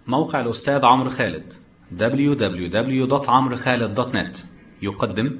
موقع الأستاذ عمرو خالد www.عمرخالد.net يقدم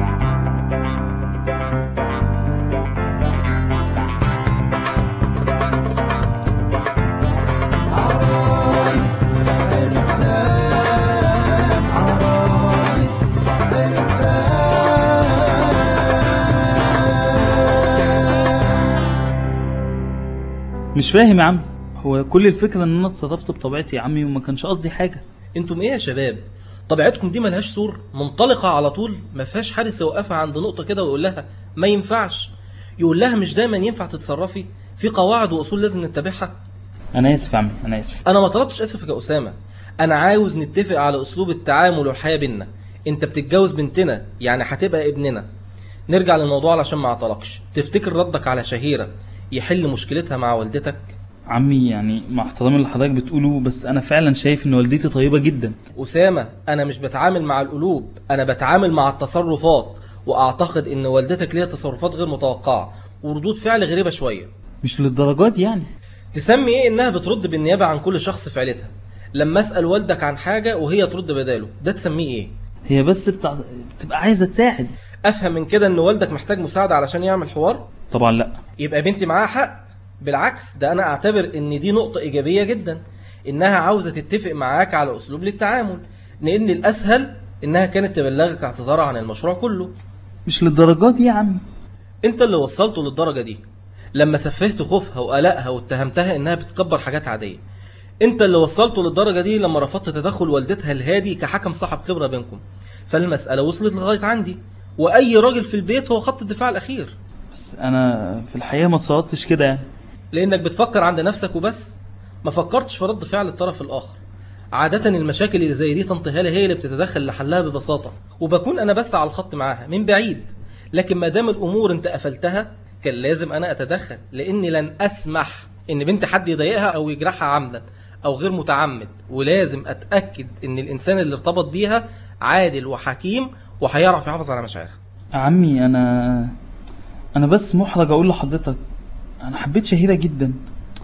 مش فاهم يا عم هو كل الفكرة ان انا اتصرفت بطبيعتي يا عمي وما كانش قصدي حاجة انتم ايه يا شباب طبيعتكم دي ملهاش سور منطلقة على طول ما فيهاش حارس يوقفها عند نقطة كده ويقول لها ما ينفعش يقول لها مش دايما ينفع تتصرفي في قواعد واصول لازم نتبعها انا اسف يا عمي انا اسف انا ما طلبتش اسفك يا اسامة انا عاوز نتفق على اسلوب التعامل والحياة بينا انت بتتجوز بنتنا يعني هتبقى ابننا نرجع للموضوع علشان ما اعطلكش تفتكر ردك على شهيرة يحل مشكلتها مع والدتك عمي يعني مع احترامي اللي حضرتك بتقوله بس انا فعلا شايف ان والدتي طيبة جدا أسامة أنا مش بتعامل مع القلوب أنا بتعامل مع التصرفات وأعتقد إن والدتك ليها تصرفات غير متوقعة وردود فعل غريبة شوية مش للدرجات دي يعني تسمي إيه إنها بترد بالنيابة عن كل شخص في عيلتها لما أسأل والدك عن حاجة وهي ترد بداله ده تسميه إيه هي بس بتاع... بتبقى عايزة تساعد أفهم من كده إن والدك محتاج مساعدة علشان يعمل حوار طبعا لا يبقى بنتي معاها حق بالعكس ده أنا أعتبر إن دي نقطة إيجابية جدا إنها عاوزة تتفق معاك على أسلوب للتعامل لأن الأسهل إنها كانت تبلغك اعتذارها عن المشروع كله مش للدرجات دي يا عمي انت اللي وصلته للدرجة دي لما سفهت خوفها وقلقها واتهمتها انها بتكبر حاجات عادية انت اللي وصلته للدرجة دي لما رفضت تدخل والدتها الهادي كحكم صاحب خبرة بينكم فالمسألة وصلت لغاية عندي واي راجل في البيت هو خط الدفاع الاخير بس انا في الحقيقة ما اتصرفتش كده يعني لانك بتفكر عند نفسك وبس ما فكرتش في رد فعل الطرف الاخر عادة المشاكل اللي زي دي طنط هالة هي اللي بتتدخل لحلها ببساطة وبكون انا بس على الخط معاها من بعيد لكن ما دام الامور انت قفلتها كان لازم انا اتدخل لاني لن اسمح ان بنت حد يضايقها او يجرحها عمدا او غير متعمد ولازم اتاكد ان الانسان اللي ارتبط بيها عادل وحكيم وهيعرف يحافظ على مشاعرها يا عمي انا انا بس محرج اقول لحضرتك انا حبيت شهيرة جدا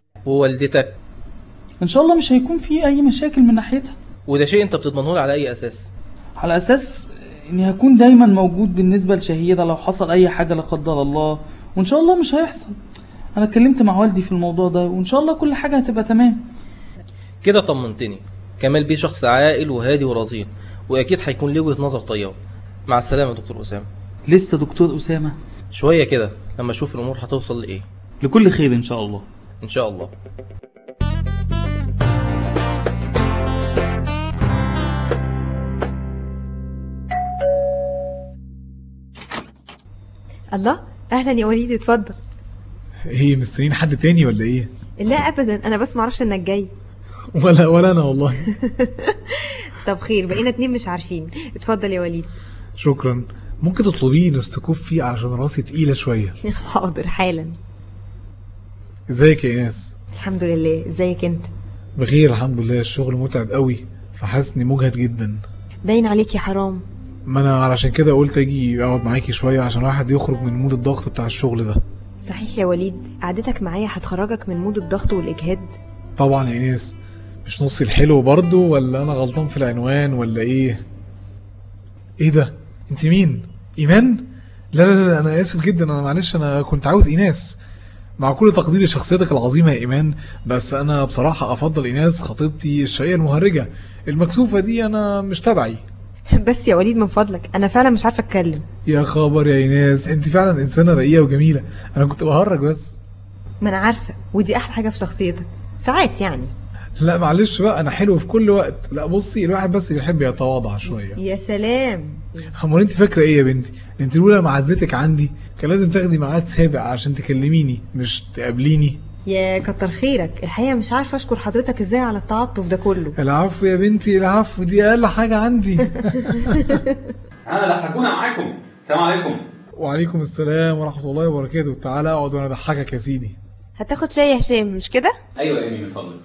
ووالدتك ان شاء الله مش هيكون في اي مشاكل من ناحيتها وده شيء انت بتضمنه لي على اي اساس على اساس اني هكون دايما موجود بالنسبة لشهيرة لو حصل اي حاجة لا قدر الله وان شاء الله مش هيحصل انا اتكلمت مع والدي في الموضوع ده وان شاء الله كل حاجة هتبقى تمام كده طمنتني كمال بيه شخص عاقل وهادي ورزين واكيد هيكون ليه وجهه نظر طيبه مع السلامه يا دكتور اسامه لسه دكتور اسامة شويه كده لما اشوف الامور هتوصل لايه لكل خير ان شاء الله ان شاء الله الله اهلا يا وليد اتفضل ايه مستنيين حد تاني ولا ايه لا ابدا انا بس معرفش انك جاي ولا ولا انا والله طب خير بقينا اتنين مش عارفين اتفضل يا وليد شكرا ممكن تطلبيه نستكوف فيه علشان راسي تقيلة شوية حاضر حالا ازيك يا ايناس الحمد لله ازيك انت بخير الحمد لله الشغل متعب قوي فحاسس اني مجهد جدا باين عليك يا حرام ما انا علشان كده قلت اجي اقعد معاكي شوية عشان الواحد يخرج من مود الضغط بتاع الشغل ده صحيح يا وليد قعدتك معايا هتخرجك من مود الضغط والاجهاد طبعا يا ايناس مش نصي الحلو برضه ولا انا غلطان في العنوان ولا ايه ايه ده انت مين ايمان لا لا لا انا اسف جدا انا معلش انا كنت عاوز ايناس مع كل تقديري لشخصيتك العظيمة يا ايمان بس انا بصراحة افضل ايناس خطيبتي الشقية المهرجة المكسوفة دي انا مش تبعي بس يا وليد من فضلك انا فعلا مش عارفه اتكلم يا خبر يا ايناس انت فعلا انسانة رقيقة وجميلة انا كنت بهرج بس ما انا عارفه ودي احلى حاجه في شخصيتك ساعات يعني لا معلش بقى انا حلو في كل وقت لا بصي الواحد بس بيحب يتواضع شوية يا سلام امال انت فاكره ايه يا بنتي انت لولا معزتك عندي كان لازم تاخدي ميعاد سابق عشان تكلميني مش تقابليني يا كتر خيرك الحقيقه مش عارفه اشكر حضرتك ازاي على التعاطف ده كله العفو يا بنتي العفو دي اقل حاجه عندي أنا اللي هكون معاكم السلام عليكم وعليكم السلام ورحمه الله وبركاته تعالى اقعد وانا اضحكك يا سيدي هتاخد شاي يا هشام مش كده أيوة يا إيمي من فضلك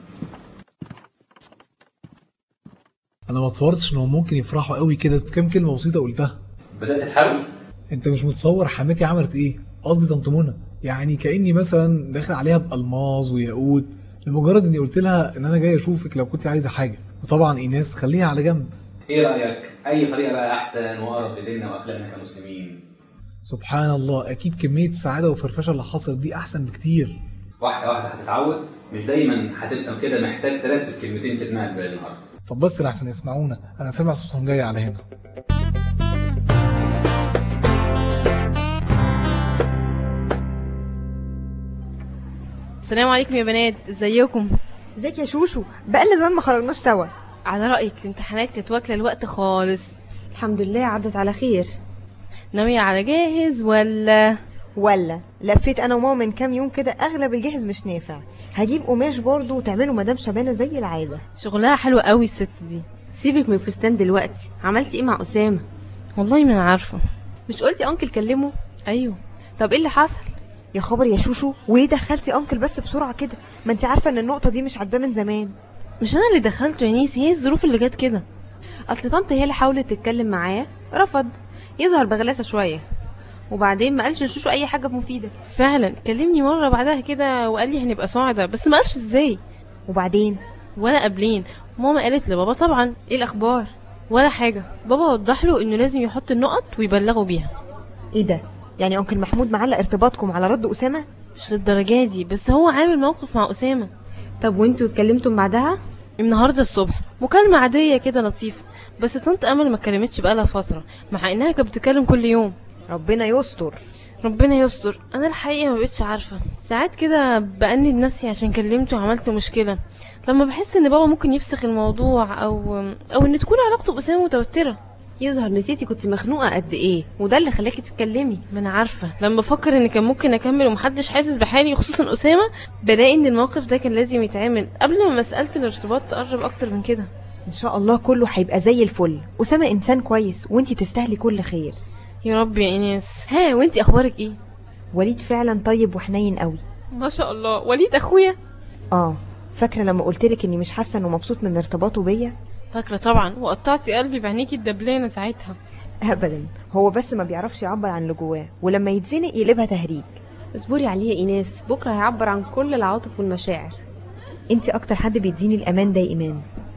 انا ما تصورتش انهم ممكن يفرحوا قوي كده بكام كلمه بسيطه قلتها بدأت تحاول انت مش متصور حماتي عملت ايه قصدي طنط منى يعني كاني مثلا داخل عليها بالماظ وياقوت لمجرد اني قلت لها ان انا جاي اشوفك لو كنت عايزه حاجه وطبعا ايناس خليها على جنب ايه رايك اي طريقه بقى احسن واقرب لديننا واخلاقنا كمسلمين سبحان الله اكيد كميه السعاده والفرفشه اللي حصلت دي احسن بكتير واحده واحده هتتعود مش دايما هتبقى كده محتاج ترتب كلمتين في دماغك زي النهارده طب بس لحسن يسمعونا انا سامع صوصهم جاي على هنا السلام عليكم يا بنات ازيكم ازيك يا شوشو بقالنا زمان ما خرجناش سوا على رايك الامتحانات كانت واكله الوقت خالص الحمد لله عدت على خير ناويه على جاهز ولا ولا لفيت انا وماما من كام يوم كده اغلب الجاهز مش نافع هجيب قماش برضه وتعمله مدام شبانه زي العاده شغلها حلو قوي الست دي سيبك من الفستان دلوقتي عملتي ايه مع اسامه والله ما انا عارفه مش قلتي انكل كلمه ايوه طب ايه اللي حصل يا خبر يا شوشو وليه دخلتي انكل بس بسرعه كده ما انت عارفه ان النقطه دي مش عاجباه من زمان مش انا اللي دخلته يا نيس هي الظروف اللي جت كده اصل طنط هي اللي حاولت تتكلم معاه رفض يظهر بغلاسه شويه وبعدين ما قالش لشوشو اي حاجه مفيده فعلا كلمني مره بعدها كده وقال لي هنبقى سعداء بس ما قالش ازاي وبعدين ولا قابلين ماما قالت لبابا طبعا ايه الاخبار ولا حاجه بابا وضح له انه لازم يحط النقط ويبلغوا بيها ايه ده يعني انكل محمود معلق ارتباطكم على رد اسامه مش للدرجه دي بس هو عامل موقف مع اسامه طب وانتوا اتكلمتوا بعدها النهارده الصبح مكالمة عادية كده لطيفة بس طنط أمل ما اتكلمتش بقالها فترة مع إنها كانت بتتكلم كل يوم ربنا يستر ربنا يستر أنا الحقيقة ما بقتش عارفة ساعات كده بأنب نفسي عشان كلمته وعملت مشكلة لما بحس إن بابا ممكن يفسخ الموضوع أو أو إن تكون علاقته بأسامة متوترة يظهر نسيتي كنت مخنوقه قد ايه وده اللي خلاكي تتكلمي ما أنا عارفة لما بفكر إن كان ممكن أكمل ومحدش حاسس بحالي وخصوصا أسامة بلاقي إن الموقف ده كان لازم يتعمل قبل ما مسألة الارتباط تقرب أكتر من كده ان شاء الله كله هيبقى زي الفل اسامه انسان كويس وانتي تستاهلي كل خير يا رب يا إناس ها وانتي اخبارك ايه وليد فعلا طيب وحنين قوي ما شاء الله وليد أخويا اه فاكره لما قلتلك اني مش حاسه انه مبسوط من ارتباطه بيا فاكرة طبعا وقطعتي قلبي بعينيكي الدبلانة ساعتها ابدا هو بس ما بيعرفش يعبر عن اللي جواه ولما يتزنق يقلبها تهريج اصبري عليه يا ايناس بكره هيعبر عن كل العواطف والمشاعر انتي اكتر حد بيديني الامان ده يا ايمان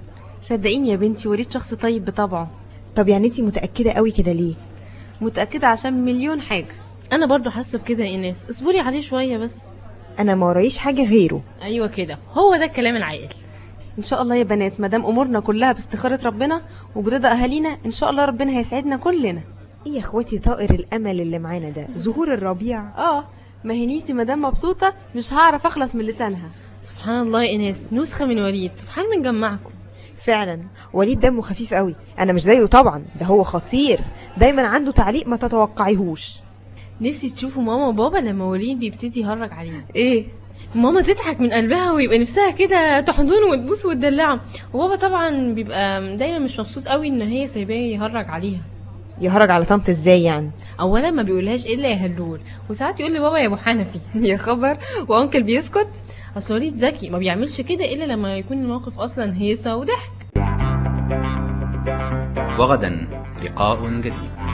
صدقيني يا بنتي وليد شخص طيب بطبعه طب يعني انتي متاكده قوي كده ليه متاكده عشان مليون حاجه انا برضو حاسه بكده يا ايناس اصبري عليه شويه بس انا ما ورايش حاجه غيره ايوه كده هو ده الكلام العاقل ان شاء الله يا بنات ما دام امورنا كلها باستخاره ربنا وبرضا اهالينا ان شاء الله ربنا هيسعدنا كلنا ايه يا اخواتي طائر الامل اللي معانا ده زهور الربيع اه ما هي نيسي ما دام مبسوطه مش هعرف اخلص من لسانها سبحان الله يا ايناس نسخه من وليد سبحان من جمعكم فعلا وليد دمه خفيف قوي انا مش زيه طبعا ده هو خطير دايما عنده تعليق ما تتوقعيهوش نفسي تشوفوا ماما وبابا لما وليد بيبتدي يهرج عليه ايه ماما تضحك من قلبها ويبقى نفسها كده تحضنه وتبوس وتدلعه وبابا طبعا بيبقى دايما مش مبسوط قوي ان هي سايباه يهرج عليها يهرج على طنط ازاي يعني اولا ما بيقولهاش الا يا هلول وساعات يقول لبابا يا ابو حنفي يا خبر وانكل بيسكت اصل وليد ذكي ما بيعملش كده الا لما يكون الموقف اصلا هيصه وضحك وغدا لقاء جديد